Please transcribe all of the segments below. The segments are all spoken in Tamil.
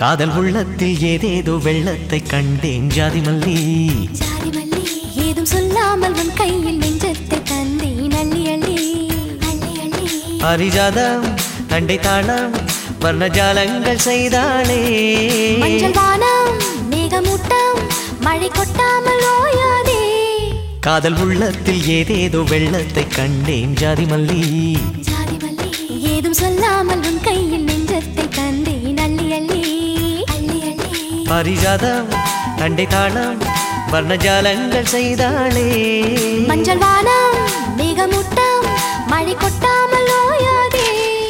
காதல் உள்ளத்தில் ஏதேதோ வெள்ளத்தை கண்டேன் ஜாதி மல்லி ஜாதி மல்லி ஏதும் சொல்லாமல் உன் கையில் நெஞ்சத்தை தந்தேன் அள்ளி அள்ளி அள்ளி அள்ளி அரிஜாதம் தண்டை தாளம் வர்ணஜாலங்கள் செய்தாளே மஞ்சள் வானம் மேகமூட்டம் மழை கொட்டாமல் ஓயாதே காதல் உள்ளத்தில் ஏதேதோ வெள்ளத்தை கண்டேன் ஜாதி மல்லி ஜாதி மல்லி ஏதும் சொல்லாமல் உன் கையில் நெஞ்சத்தை தந்தேன் அள்ளி அள்ளி அள்ளி அள்ளி அரிஜாதம் தண்டை தாளம் வர்ணஜாலங்கள் செய்தாளே மஞ்சள் வானம் மேகமூட்டம் மழை கொட்டாமல் ஓயாதே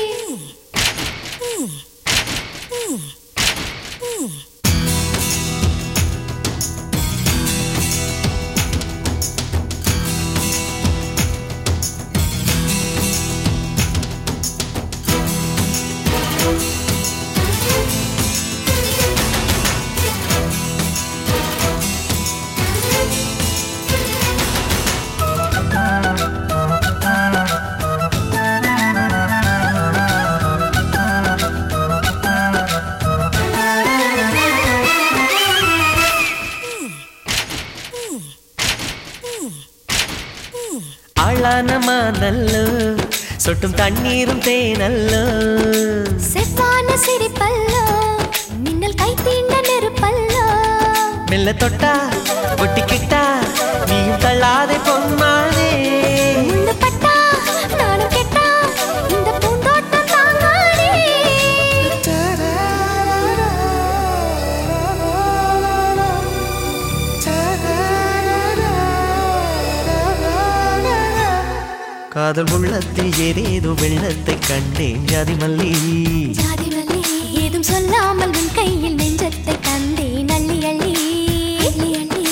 ஆளான மானல்லோ சொட்டும் தண்ணீரும் தேனல்லோ செவ்வான சிரிப்பல்லோ மின்னல் கை தீண்ட நெருப்பல்லோ மெல்ல தொட்டா ஒட்டிக்கிட்டா நீயும் தள்ளாதே பொன்மானே முள்ளு பட்டா நானும் கெட்டா இந்த பூந்தோட்டம் தாங்காதே காதல் உள்ளத்தில் ஏதேதோ வெள்ளத்தை கண்டேன் ஜாதி மல்லி ஜாதி மல்லி ஏதும் சொல்லாமல் உன் கையில் நெஞ்சத்தை தந்தேன் அள்ளி அள்ளி அள்ளி அள்ளி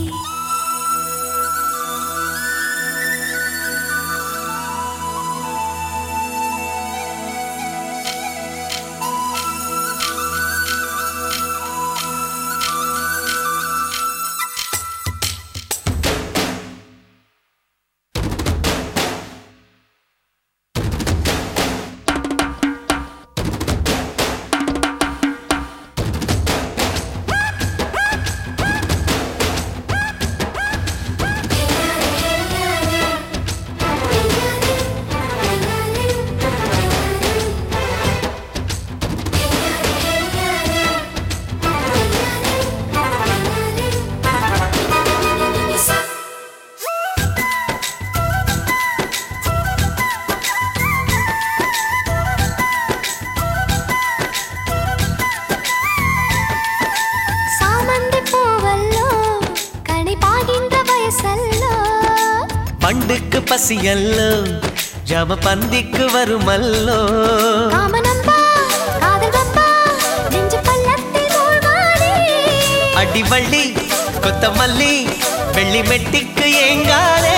சாமந்தி பூவல்லோ கனி பாகின்ற வயசல்லோ பண்டுக்கு பசியல்லோ ஜாம பந்திக்கு வருமல்லோ காமனம்பா காதல் வம்பா நெஞ்சு பள்ளத்தில் மூழ்காதே அடிவள்ளி கொத்தமல்லி வெள்ளி மெட்டிக்கு ஏங்காதே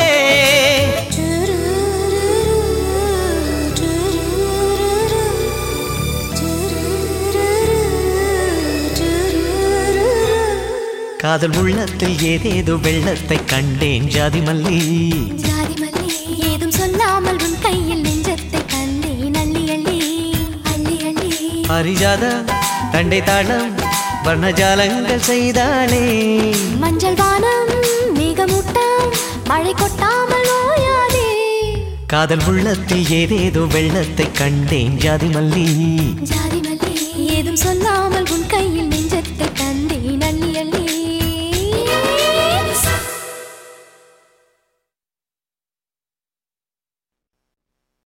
காதல் உள்ளத்தில் ஏதேதோ வெள்ளத்தை கண்டேன் ஜாதி மல்லி ஜாதி மல்லி ஏதும் சொல்லாமல் உன் கையில் நெஞ்சத்தை தந்தேன் அள்ளி அள்ளி அள்ளி அள்ளி அரிஜாத தண்டை தாளம் வர்ணஜாலங்கள் செய்தாளே மஞ்சள் வானம் மேகமூட்டம் மழை கொட்டாமல் ஓயாதே காதல் உள்ளத்தில் ஏதேதோ வெள்ளத்தை கண்டேன் ஜாதி மல்லி ஜாதி மல்லி